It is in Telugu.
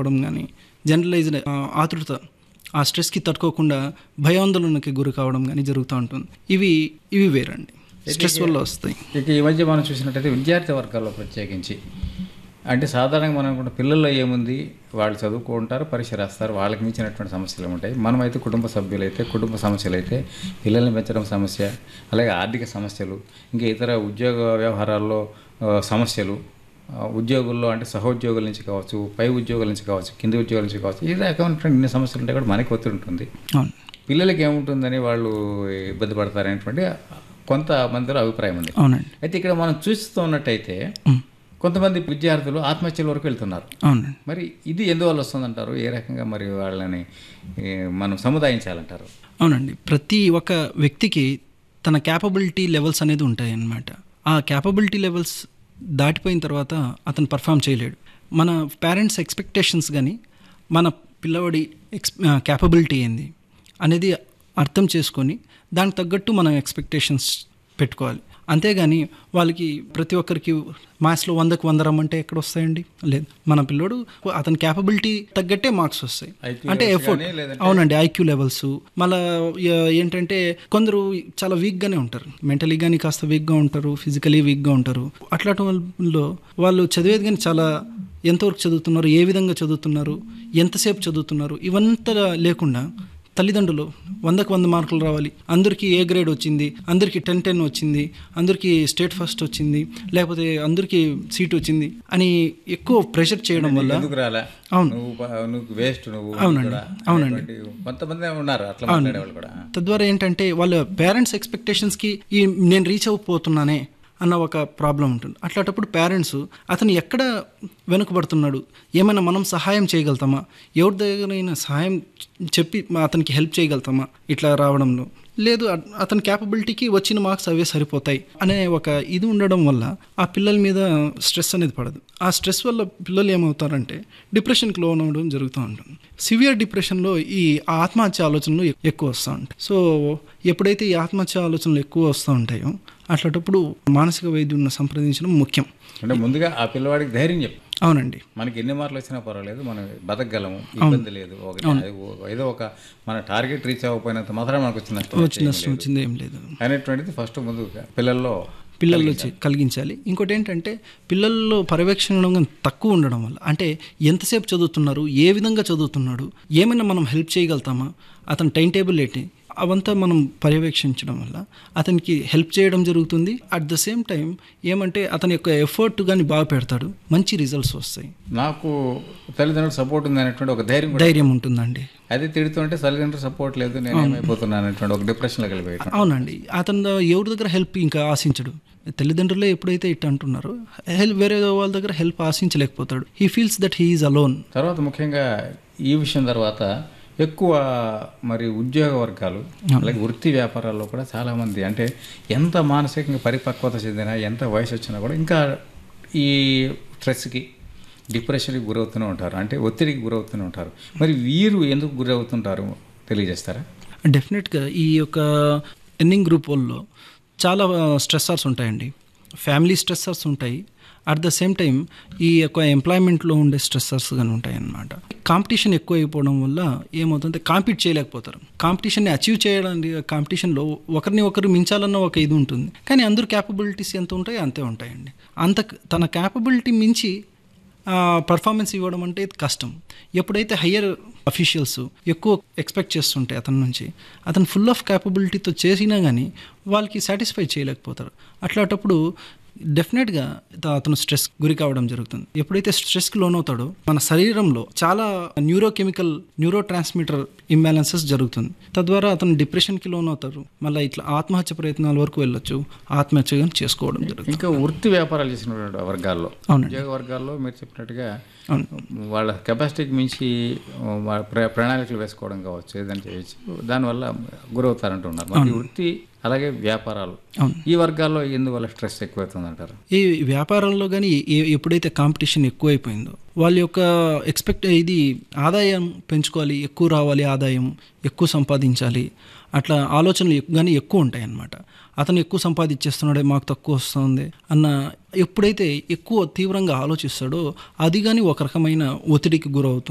కావడం కానీ జనరలైజ్డ్ ఆతృత ఆ స్ట్రెస్కి తట్టుకోకుండా భయాందోళనకి గురి కావడం కానీ జరుగుతూ ఉంటుంది ఇవి ఇవి వేరండి స్ట్రెస్ వల్ల వస్తాయి ఇక ఈ మధ్య మనం చూసినట్టయితే విద్యార్థి వర్గాల్లో ప్రత్యేకించి అంటే సాధారణంగా మనం అనుకుంటే పిల్లల్లో ఏముంది వాళ్ళు చదువుకుంటారు పరీక్ష రాస్తారు వాళ్ళకి మించినటువంటి సమస్యలు ఉంటాయి మనమైతే కుటుంబ సభ్యులైతే కుటుంబ సమస్యలు అయితే పిల్లల్ని పెంచడం సమస్య అలాగే ఆర్థిక సమస్యలు ఇంకా ఇతర ఉద్యోగ వ్యవహారాల్లో ఆ, సమస్యలు ఆ, ఉద్యోగుల్లో అంటే సహోద్యోగుల నుంచి కావచ్చు పై ఉద్యోగుల నుంచి కావచ్చు కింది ఉద్యోగుల నుంచి కావచ్చు ఈ రకమైనటువంటి ఇన్ని సమస్యలు ఉంటాయి కూడా మనకి ఒత్తిడి ఉంటుంది అవును పిల్లలకి ఏముంటుందని వాళ్ళు ఇబ్బంది పడతారనేటువంటి కొంత మందిలో అభిప్రాయం ఉంది అవునండి అయితే ఇక్కడ మనం చూస్తున్నట్టయితే ఉమ్, కొంతమంది విద్యార్థులు ఆత్మహత్యల వరకు వెళ్తున్నారు అవునండి మరి ఇది ఎందువల్ల వస్తుందంటారు ఏ రకంగా మరి వాళ్ళని ఏ, మనం సముదాయించాలంటారు అవునండి ప్రతి ఒక్క వ్యక్తికి తన క్యాపబిలిటీ లెవెల్స్ అనేది ఉంటాయి అన్నమాట ఆ క్యాపబిలిటీ లెవెల్స్ దాటిపోయిన తర్వాత అతను పర్ఫామ్ చేయలేడు మన పేరెంట్స్ ఎక్స్పెక్టేషన్స్ కానీ మన పిల్లవాడి ఎక్స్ క్యాపబిలిటీ ఏంది అనేది అర్థం చేసుకొని దానికి తగ్గట్టు మనం ఎక్స్పెక్టేషన్స్ పెట్టుకోవాలి అంతేగాని వాళ్ళకి ప్రతి ఒక్కరికి మ్యాథ్స్లో వందకు వంద రమ్మంటే ఎక్కడ వస్తాయండి లేదు మన పిల్లోడు అతని క్యాపబిలిటీ తగ్గట్టే మార్క్స్ వస్తాయి IQ అంటే levels ఎఫర్ట్ కానీ లేదంటే- అవునండి ఐక్యూ లెవెల్స్ మళ్ళా ఏ- ఏంటంటే కొందరు చాలా వీక్గానే ఉంటారు మెంటలీ కానీ కాస్త వీక్గా ఉంటారు ఫిజికలీ వీక్గా ఉంటారు అట్లాంటి వాళ్ళలో వాళ్ళు చదివేది కానీ చాలా ఎంతవరకు చదువుతున్నారు ఏ విధంగా చదువుతున్నారు ఎంతసేపు చదువుతున్నారు ఇవంతా లేకుండా తల్లిదండ్రులు వందకు వంద మార్కులు రావాలి అందరికీ ఏ గ్రేడ్ వచ్చింది అందరికీ టెన్ టెన్ వచ్చింది అందరికీ స్టేట్ ఫస్ట్ వచ్చింది లేకపోతే అందరికీ సీట్ వచ్చింది అని ఎక్కువ ప్రెషర్ చేయడం వల్ల ఎందుకు రాలా అవును. నువ్వు ప- నువ్వు వేస్ట్ నువ్వు అవునండి. కూడా అవునండి. అనేటువంటి కొంతమంది ఉన్నారు అట్లా మాట్లాడేవాళ్ళు కూడా తద్వారా ఏంటంటే వాళ్ళ పేరెంట్స్ ఎక్స్పెక్టేషన్స్కి ఈ నేను రీచ్ అవ్వకపోతున్నానే అన్న ఒక ప్రాబ్లం ఉంటుంది అట్లాంటప్పుడు పేరెంట్స్ అతను ఎక్కడ వెనుకబడుతున్నాడు ఏమైనా మనం సహాయం చేయగలుగుతామా ఎవరి దగ్గరైనా సహాయం చెప్పి మా- అతనికి హెల్ప్ చేయగలుగుతామా ఇట్లా రావడంలో లేదు అ- అతని క్యాపబిలిటీకి వచ్చిన మార్క్స్ అవే సరిపోతాయి అనే ఒక ఇది ఉండడం వల్ల ఆ పిల్లల మీద స్ట్రెస్ అనేది పడదు ఆ స్ట్రెస్ వల్ల పిల్లలు ఏమవుతారంటే డిప్రెషన్కి లోన్ అవ్వడం జరుగుతూ ఉంటుంది సివియర్ డిప్రెషన్లో ఈ ఆత్మహత్య ఆలోచనలు ఎ- ఎక్కువ వస్తూ ఉంటాయి సో ఎప్పుడైతే ఈ ఆత్మహత్య ఆలోచనలు ఎక్కువ వస్తూ ఉంటాయో అట్లాంటప్పుడు మానసిక వైద్యుని సంప్రదించడం ముఖ్యం అంటే ముందుగా ఆ పిల్లవాడికి ధైర్యం చెప్పు అవునండి మనకి ఎన్ని మార్కులు వచ్చినా పర్వాలేదు మనం బతకగలము ఇబ్బంది లేదు ఒకటి అది ఓ- ఏదో ఒక మన టార్గెట్ రీచ్ అవ్వకపోయినంత మాత్రం మనకు వచ్చిన నష్టం వచ్చిన నష్టం వచ్చింది ఏం లేదు అనేటువంటిది ఫస్ట్ ముందు పిల్లల్లో పిల్లల్లో చే- కలిగించాలి ఇంకోటి ఏంటంటే పిల్లల్లో పర్యవేక్షణ తక్కువ ఉండడం వల్ల అంటే ఎంతసేపు చదువుతున్నారు ఏ విధంగా చదువుతున్నాడు ఏమైనా మనం హెల్ప్ చేయగలుగుతామా అతని టైం టేబుల్ ఏంటి అవంతా మనం పర్యవేక్షించడం వల్ల అతనికి హెల్ప్ చేయడం జరుగుతుంది అట్ ద సేమ్ టైం ఏమంటే అతని యొక్క ఎఫర్ట్ కానీ బాగా పెడతాడు మంచి రిజల్ట్స్ వస్తాయి నాకు తల్లిదండ్రులు సపోర్ట్ ఉంది అనేటువంటి ఒక ధైర్యం కూడా ధైర్యం ఉంటుందండి అది తిడుతుంటే తల్లిదండ్రులు సపోర్ట్ లేదు నేను ఏమైపోతున్నాను అనేటువంటి ఒక డిప్రెషన్లో వెళ్ళిపోయాను అవునండి అతను ఎవరి దగ్గర హెల్ప్ ఇంకా ఆశించడు తల్లిదండ్రులే ఎప్పుడైతే ఇట్లా అంటున్నారో హెల్ప్ వేరే వాళ్ళ దగ్గర హెల్ప్ ఆశించలేకపోతాడు he feels that he is alone తర్వాత ముఖ్యంగా ఈ విషయం తర్వాత ఎక్కువ మరి ఉద్యోగ వర్గాలు అలాగే వృత్తి వ్యాపారాల్లో కూడా చాలామంది అంటే ఎంత మానసికంగా పరిపక్వత చెందినా ఎంత వయసు వచ్చినా కూడా ఇంకా ఈ స్ట్రెస్కి డిప్రెషన్కి గురవుతూనే ఉంటారు అంటే ఒత్తిడికి గురవుతూనే ఉంటారు మరి వీరు ఎందుకు గురవుతుంటారు తెలియజేస్తారా డెఫినెట్గా ఈ యొక్క ఎన్నింగ్ గ్రూప్ వాళ్ళలో చాలా స్ట్రెస్సర్స్ ఉంటాయండి ఫ్యామిలీ స్ట్రెస్సర్స్ ఉంటాయి అట్ ద సేమ్ టైం ఈ యొక్క ఎంప్లాయ్మెంట్లో ఉండే స్ట్రెస్సర్స్ కానీ ఉంటాయి అన్నమాట కాంపిటీషన్ ఎక్కువ అయిపోవడం వల్ల ఏమవుతుందంటే కాంపీట్ చేయలేకపోతారు కాంపిటీషన్ని అచీవ్ చేయడానికి కాంపిటీషన్లో ఒకరిని ఒకరు మించాలన్న ఒక ఇది ఉంటుంది కానీ అందరు క్యాపబిలిటీస్ ఎంత ఉంటాయో అంతే ఉంటాయండి అంత తన క్యాపబిలిటీ మించి పర్ఫార్మెన్స్ ఇవ్వడం అంటే ఇది కష్టం ఎప్పుడైతే హయ్యర్ అఫీషియల్స్ ఎక్కువ ఎక్స్పెక్ట్ చేస్తుంటే అతని నుంచి అతను ఫుల్ ఆఫ్ క్యాపబిలిటీతో చేసినా కానీ వాళ్ళకి సాటిస్ఫై చేయలేకపోతారు అట్లాంటప్పుడు డెఫినెట్గా అతను స్ట్రెస్ గురి కావడం జరుగుతుంది ఎప్పుడైతే స్ట్రెస్కి లోనవుతాడో మన శరీరంలో చాలా న్యూరోకెమికల్ న్యూరో ట్రాన్స్మిటర్ ఇంబ్యాలెన్సెస్ జరుగుతుంది తద్వారా అతను డిప్రెషన్కి లోనవుతారు మళ్ళీ ఇట్లా ఆత్మహత్య ప్రయత్నాల వరకు వెళ్ళొచ్చు ఆత్మహత్య కానీ చేసుకోవడం జరుగుతుంది ఇంకా వృత్తి వ్యాపారాలు చేసిన వర్గాల్లో అవునండి ఉద్యోగ వర్గాల్లో మీరు చెప్పినట్టుగా అవును వాళ్ళ కెపాసిటీకి మించి వాళ్ళ ప్ర- ప్రణాళికలు వేసుకోవడం కావచ్చు ఏదంటే చేయొచ్చు దానివల్ల గురవుతారంటున్నారు మరి వృత్తి అలాగే వ్యాపారాలు అవును. ఈ వర్గాల్లో ఎందువల్ల స్ట్రెస్ ఎక్కువవుతుంది అంటారు ఈ వ్యాపారంలో కానీ ఎప్పుడైతే కాంపిటీషన్ ఎక్కువైపోయిందో వాళ్ళ యొక్క ఎక్స్పెక్ట్ ఇది ఆదాయం పెంచుకోవాలి ఎక్కువ రావాలి ఆదాయం ఎక్కువ సంపాదించాలి అట్లా ఆలోచనలు ఎక్- కానీ ఎక్కువ ఉంటాయి అన్నమాట అతను ఎక్కువ సంపాదించేస్తున్నాడే మాకు తక్కువ వస్తుంది అన్న ఎప్పుడైతే ఎక్కువ తీవ్రంగా ఆలోచిస్తాడో అది కానీ ఒక రకమైన ఒత్తిడికి గురవుతుంది